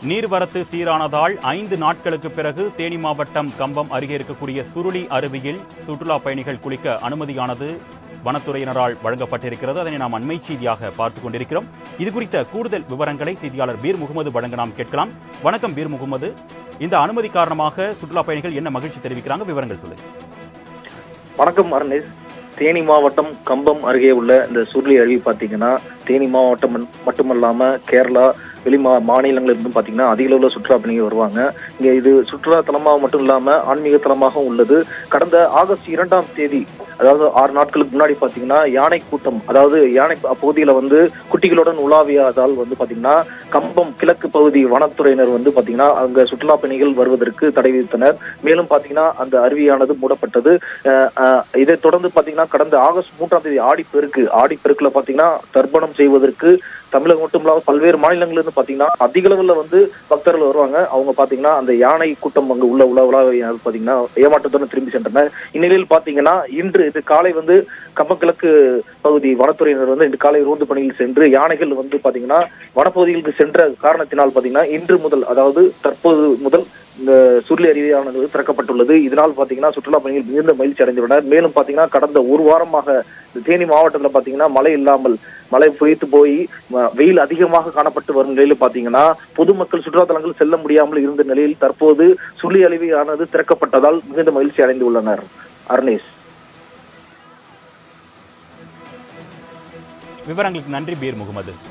நீர்வரத்து சீரானதால் ஐந்து நாட்களுக்கு பிறகு தேனி மாவட்டம் கம்பம் அருகே இருக்கக்கூடிய சுருளி அருவியில் சுற்றுலா பயணிகள் குளிக்க அனுமதியானது வனத்துறையினரால் வழங்கப்பட்டிருக்கிறது அதனை நாம் அண்மை செய்தியாக பார்த்துக் கொண்டிருக்கிறோம் இது குறித்த கூடுதல் விவரங்களை செய்தியாளர் பீர் முகமது வழங்க நாம் கேட்கலாம் வணக்கம் பீர் முகமது இந்த அனுமதி காரணமாக சுற்றுலா பயணிகள் என்ன மகிழ்ச்சி தெரிவிக்கிறாங்க விவரங்கள் சொல்லுங்க வணக்கம் அருணேஷ் தேனி மாவட்டம் கம்பம் அருகே உள்ள இந்த சுருளி அருவி பார்த்தீங்கன்னா தேனி மாவட்டம் மன்- மட்டுமல்லாம கேரளா வெளி மா மாநிலங்கள்ல இருந்தும் பார்த்தீங்கன்னா அதிக அளவில் சுற்றுலா பயணிகள் வருவாங்க இங்க இது சுற்றுலா தலமாக மட்டும் இல்லாம ஆன்மீக தலமாகவும் உள்ளது கடந்த ஆகஸ்ட் இரண்டாம் தேதி அதாவது ஆறு நாட்களுக்கு முன்னாடி பார்த்தீங்கன்னா யானை கூட்டம் அதாவது யானை பகுதியில் வந்து குட்டிகளுடன் உலாவியதால் வந்து பார்த்தீங்கன்னா கம்பம் கிழக்கு பகுதி வனத்துறையினர் வந்து பார்த்தீங்கன்னா அங்க சுற்றுலா பயணிகள் வருவதற்கு தடை விதித்தனர் மேலும் பார்த்தீங்கன்னா அந்த அருவியானது மூடப்பட்டது அஹ் அஹ் இதைத் தொடர்ந்து பாத்தீங்கன்னா கடந்த ஆகஸ்ட் மூன்றாம் தேதி ஆடிப்பெருக்கு ஆடிப்பெருக்குல பாத்தீங்கன்னா தர்ப்பணம் செய்வதற்கு தமிழகம் மட்டும் இல்லாமல் பல்வேறு மாநிலங்கள்ல இருந்து பாத்தீங்கன்னா அதிக அளவுல வந்து பக்தர்கள் வருவாங்க அவங்க பாத்தீங்கன்னா அந்த யானை கூட்டம் அங்க உள்ள உலா உலா பாத்தீங்கன்னா ஏமாற்றத்துடன் திரும்பி சென்றனர் இந்நிலையில் பாத்தீங்கன்னா இன்று இது காலை வந்து கம்பக்கிழக்கு பகுதி வனத்துறையினர் வந்து இன்று காலை ரோந்து பணியில் சென்று யானைகள் வந்து பாத்தீங்கன்னா வனப்பகுதிகளுக்கு சென்ற காரணத்தினால் பாத்தீங்கன்னா இன்று முதல் அதாவது தற்போது முதல் இந்த சுருளி அருவியானது திறக்கப்பட்டுள்ளது இதனால் பாத்தீங்கன்னா சுற்றுலா பயணிகள் மிகுந்த மகிழ்ச்சி அடைந்துள்ளனர் மேலும் பாத்தீங்கன்னா கடந்த ஒரு வாரமாக இந்த தேனி மாவட்டத்துல பாத்தீங்கன்னா மழை இல்லாமல் மழை பொய்த்து போய் ம- வெயில் அதிகமாக காணப்பட்டு வரும் நிலையில் பாத்தீங்கன்னா பொதுமக்கள் சுற்றுலா தலங்கள் செல்ல முடியாமல் இருந்த நிலையில் தற்போது சுருளி அருவியானது திறக்கப்பட்டதால் மிகுந்த மகிழ்ச்சி அடைந்து உள்ளனர் அருணேஷ் விவரங்களுக்கு நன்றி பீர் முகமது